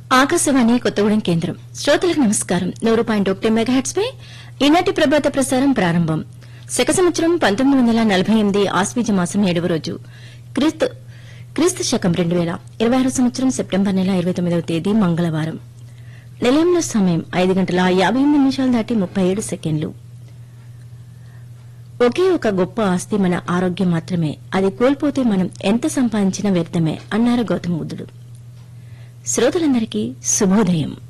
ఆకాశవాణి కొత్తగూడెం కేంద్రం శ్రోతలకు నమస్కారం నూరు పాయింట్ ఒకటి మెగాహెట్స్ పై ఈనాటి ప్రభాత ప్రసారం ప్రారంభం శక సంవత్సరం పంతొమ్మిది వందల నలభై ఎనిమిది ఆశ్వీజ మాసం ఏడవ రోజు క్రీస్తు క్రీస్తు శకం రెండు వేల ఇరవై ఆరు సంవత్సరం సెప్టెంబర్ నెల ఇరవై తొమ్మిదవ తేదీ మంగళవారం నిలయంలో సమయం ఐదు గంటల యాభై ఎనిమిది నిమిషాలు దాటి ముప్పై ఏడు సెకండ్లు ఒకే ఒక గొప్ప ఆస్తి మన ఆరోగ్యం మాత్రమే అది కోల్పోతే మనం ఎంత సంపాదించినా వ్యర్థమే అన్నారు గౌతమ బుద్ధుడు శ్రోతలందరికీ శుభోదయం